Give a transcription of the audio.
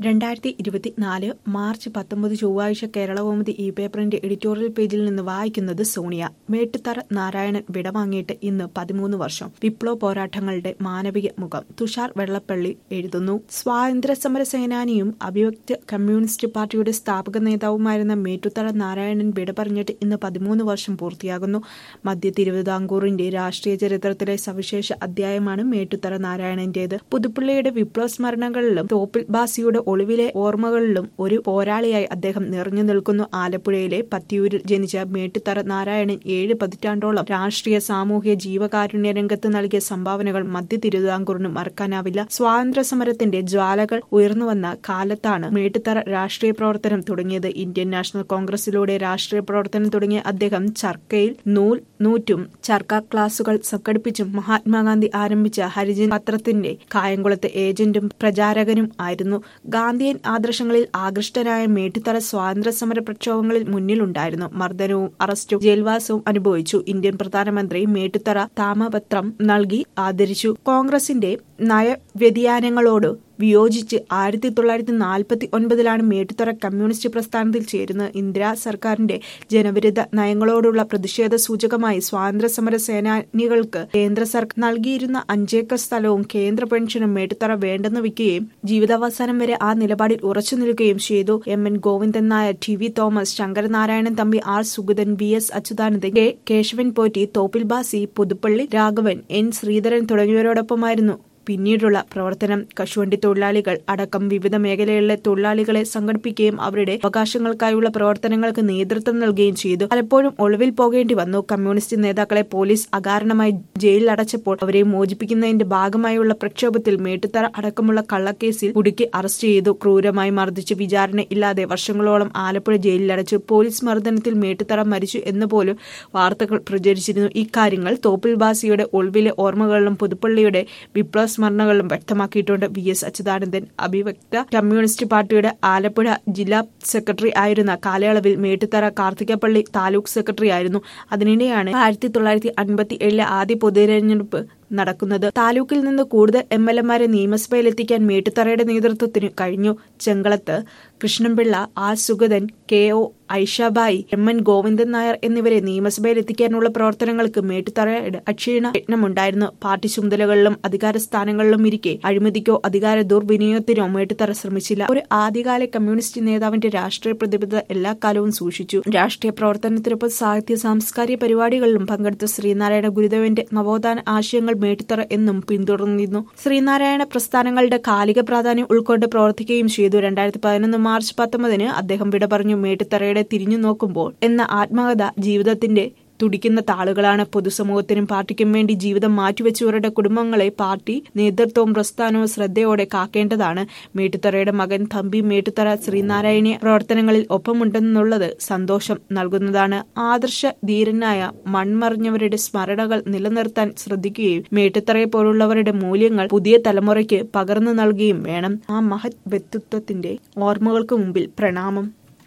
രണ്ടായിരത്തി ഇരുപത്തിനാല് മാർച്ച് പത്തൊമ്പത് ചൊവ്വാഴ്ച കേരളകൗമുദി ഈ പേപ്പറിന്റെ എഡിറ്റോറിയൽ പേജിൽ നിന്ന് വായിക്കുന്നത് സോണിയ മേട്ടുത്തറ നാരായണൻ വിടവാങ്ങിയിട്ട് ഇന്ന് പതിമൂന്ന് വർഷം വിപ്ലവ പോരാട്ടങ്ങളുടെ മാനവിക മുഖം തുഷാർ വെള്ളപ്പള്ളി എഴുതുന്നു സ്വാതന്ത്ര്യ സമര സേനാനിയും അഭിവക്ത കമ്മ്യൂണിസ്റ്റ് പാർട്ടിയുടെ സ്ഥാപക നേതാവുമായിരുന്ന മേട്ടുത്തറ നാരായണൻ വിട പറഞ്ഞിട്ട് ഇന്ന് പതിമൂന്ന് വർഷം പൂർത്തിയാകുന്നു മധ്യ തിരുവിതാംകൂറിന്റെ രാഷ്ട്രീയ ചരിത്രത്തിലെ സവിശേഷ അധ്യായമാണ് മേട്ടുത്തറ നാരായണന്റേത് പുതുപ്പള്ളിയുടെ വിപ്ലവ സ്മരണകളിലും തോപ്പിൽ ബാസിയുടെ ഒളിവിലെ ഓർമ്മകളിലും ഒരു പോരാളിയായി അദ്ദേഹം നിറഞ്ഞു നിൽക്കുന്നു ആലപ്പുഴയിലെ പത്തിയൂരിൽ ജനിച്ച മേട്ടുത്തറ നാരായണൻ ഏഴ് പതിറ്റാണ്ടോളം രാഷ്ട്രീയ സാമൂഹ്യ ജീവകാരുണ്യ രംഗത്ത് നൽകിയ സംഭാവനകൾ മധ്യ തിരുവിതാംകൂറിന് മറക്കാനാവില്ല സ്വാതന്ത്ര്യ സമരത്തിന്റെ ജ്വാലകൾ ഉയർന്നുവന്ന കാലത്താണ് മേട്ടുത്തറ രാഷ്ട്രീയ പ്രവർത്തനം തുടങ്ങിയത് ഇന്ത്യൻ നാഷണൽ കോൺഗ്രസിലൂടെ രാഷ്ട്രീയ പ്രവർത്തനം തുടങ്ങിയ അദ്ദേഹം ചർക്കയിൽ നൂൽ നൂറ്റും ചർക്ക ക്ലാസുകൾ സംഘടിപ്പിച്ചും മഹാത്മാഗാന്ധി ആരംഭിച്ച ഹരിജൻ പത്രത്തിന്റെ കായംകുളത്തെ ഏജന്റും പ്രചാരകനും ആയിരുന്നു ഗാന്ധിയൻ ആദർശങ്ങളിൽ ആകൃഷ്ടനായ മേട്ടുത്തറ സ്വാതന്ത്ര്യ സമര പ്രക്ഷോഭങ്ങളിൽ മുന്നിലുണ്ടായിരുന്നു മർദ്ദനവും അറസ്റ്റും ജയിൽവാസവും അനുഭവിച്ചു ഇന്ത്യൻ പ്രധാനമന്ത്രി മേട്ടുത്തറ താമപത്രം നൽകി ആദരിച്ചു കോൺഗ്രസിന്റെ നയവ്യതിയാനങ്ങളോട് വിയോജിച്ച് ആയിരത്തി തൊള്ളായിരത്തി നാൽപ്പത്തി ഒൻപതിലാണ് മേട്ടുത്തറ കമ്മ്യൂണിസ്റ്റ് പ്രസ്ഥാനത്തിൽ ചേരുന്നത് ഇന്ദിരാ സർക്കാരിന്റെ ജനവിരുദ്ധ നയങ്ങളോടുള്ള പ്രതിഷേധ സൂചകമായി സ്വാതന്ത്ര്യ സമര സേനാനികൾക്ക് കേന്ദ്ര സർക്കാർ നൽകിയിരുന്ന അഞ്ചേക്കർ സ്ഥലവും കേന്ദ്ര പെൻഷനും മേട്ടുത്തറ വേണ്ടെന്ന് വെക്കുകയും ജീവിതാവസാനം വരെ ആ നിലപാടിൽ ഉറച്ചു നിൽക്കുകയും ചെയ്തു M N Govindan Nair T V Thomas Sankaranarayanan Thampi R Sugathan V S Achuthanandan K Kesavan Potti Thoppil Bhasi Puthuppally Raghavan N Sreedharan തുടങ്ങിയവരോടൊപ്പമായിരുന്നു പിന്നീടുള്ള പ്രവർത്തനം കശുവണ്ടി തൊഴിലാളികൾ അടക്കം വിവിധ മേഖലകളിലെ തൊഴിലാളികളെ സംഘടിപ്പിക്കുകയും അവരുടെ അവകാശങ്ങൾക്കായുള്ള പ്രവർത്തനങ്ങൾക്ക് നേതൃത്വം നൽകുകയും ചെയ്തു പലപ്പോഴും ഒളിവിൽ പോകേണ്ടി വന്നു കമ്മ്യൂണിസ്റ്റ് നേതാക്കളെ പോലീസ് അകാരണമായി ജയിലിൽ അടച്ചപ്പോൾ അവരെ മോചിപ്പിക്കുന്നതിന്റെ ഭാഗമായുള്ള പ്രക്ഷോഭത്തിൽ മേട്ടുത്തറ അടക്കമുള്ള കള്ളക്കേസിൽ കുടുക്കി അറസ്റ്റ് ചെയ്തു ക്രൂരമായി മർദ്ദിച്ച് വിചാരണ ഇല്ലാതെ വർഷങ്ങളോളം ആലപ്പുഴ ജയിലിലടച്ചു പോലീസ് മർദ്ദനത്തിൽ മേട്ടുത്തറ മരിച്ചു എന്ന് പോലും വാർത്തകൾ പ്രചരിച്ചിരുന്നു ഇക്കാര്യങ്ങൾ തോപ്പിൽ ബാസിയുടെ ഒളിവിലെ ഓർമ്മകളിലും പുതുപ്പള്ളിയുടെ വിപ്ലവ സ്മരണകളിലും വ്യക്തമാക്കിയിട്ടുണ്ട് വി എസ് അച്യുതാനന്ദൻ അഭിവക്ത കമ്മ്യൂണിസ്റ്റ് പാർട്ടിയുടെ ആലപ്പുഴ ജില്ലാ സെക്രട്ടറി ആയിരുന്ന കാലയളവിൽ മേട്ടുത്തറ കാർത്തികപ്പള്ളി താലൂക്ക് സെക്രട്ടറി ആയിരുന്നു അതിനിടെയാണ് ആയിരത്തി തൊള്ളായിരത്തി അൻപത്തി ഏഴിലെ ആദ്യ പൊതുതെരഞ്ഞെടുപ്പ് നടക്കുന്നത് താലൂക്കിൽ നിന്ന് കൂടുതൽ എം എൽ എമാരെ നിയമസഭയിലെത്തിക്കാൻ മേട്ടുത്തറയുടെ നേതൃത്വത്തിന് കഴിഞ്ഞു Chengalath Krishnan Pillai R Sugathan K O Aishabai M N Govindan Nair എന്നിവരെ നിയമസഭയിലെത്തിക്കാനുള്ള പ്രവർത്തനങ്ങൾക്ക് മേട്ടുത്തറയുടെ അക്ഷീണ യത്നമുണ്ടായിരുന്നു പാർട്ടി ചുമതലകളിലും അധികാര സ്ഥാനങ്ങളിലും ഇരിക്കെ അഴിമതിക്കോ അധികാര ദുർവിനിയോഗത്തിനോ മേട്ടുത്തറ ശ്രമിച്ചില്ല ഒരു ആദ്യകാല കമ്മ്യൂണിസ്റ്റ് നേതാവിന്റെ രാഷ്ട്രീയ പ്രതിബദ്ധത എല്ലാ കാലവും സൂക്ഷിച്ചു രാഷ്ട്രീയ പ്രവർത്തനത്തിനൊപ്പം സാഹിത്യ സാംസ്കാരിക പരിപാടികളിലും പങ്കെടുത്ത ശ്രീനാരായണ ഗുരുദേവന്റെ നവോത്ഥാന ആശയങ്ങൾ മേട്ടുത്തറ എന്നും പിന്തുടർന്നിരുന്നു ശ്രീനാരായണ പ്രസ്ഥാനങ്ങളുടെ കാലിക പ്രാധാന്യം ഉൾക്കൊണ്ട് പ്രവർത്തിക്കുകയും ചെയ്തു രണ്ടായിരത്തി പതിനൊന്ന് മാർച്ച് പത്തൊമ്പതിന് അദ്ദേഹം വിട പറഞ്ഞു മേട്ടുത്തറയുടെ തിരിഞ്ഞു നോക്കുമ്പോൾ എന്ന ആത്മകഥ ജീവിതത്തിന്റെ തുടിക്കുന്ന താളുകളാണ് പൊതുസമൂഹത്തിനും പാർട്ടിക്കും വേണ്ടി ജീവിതം മാറ്റിവെച്ചവരുടെ കുടുംബങ്ങളെ പാർട്ടി നേതൃത്വവും പ്രസ്ഥാനവും ശ്രദ്ധയോടെ കാക്കേണ്ടതാണ് മേട്ടുത്തറയുടെ മകൻ തമ്പി മേട്ടുത്തറ ശ്രീനാരായണീയ പ്രവർത്തനങ്ങളിൽ ഒപ്പമുണ്ടെന്നുള്ളത് സന്തോഷം നൽകുന്നതാണ് ആദർശ ധീരനായ മൺമറിഞ്ഞവരുടെ സ്മരണകൾ നിലനിർത്താൻ ശ്രദ്ധിക്കുകയും മേട്ടുത്തറയെ പോലുള്ളവരുടെ മൂല്യങ്ങൾ പുതിയ തലമുറയ്ക്ക് പകർന്നു നൽകുകയും വേണം ആ മഹത് വ്യക്തിത്വത്തിന്റെ ഓർമ്മകൾക്ക് മുമ്പിൽ പ്രണാമം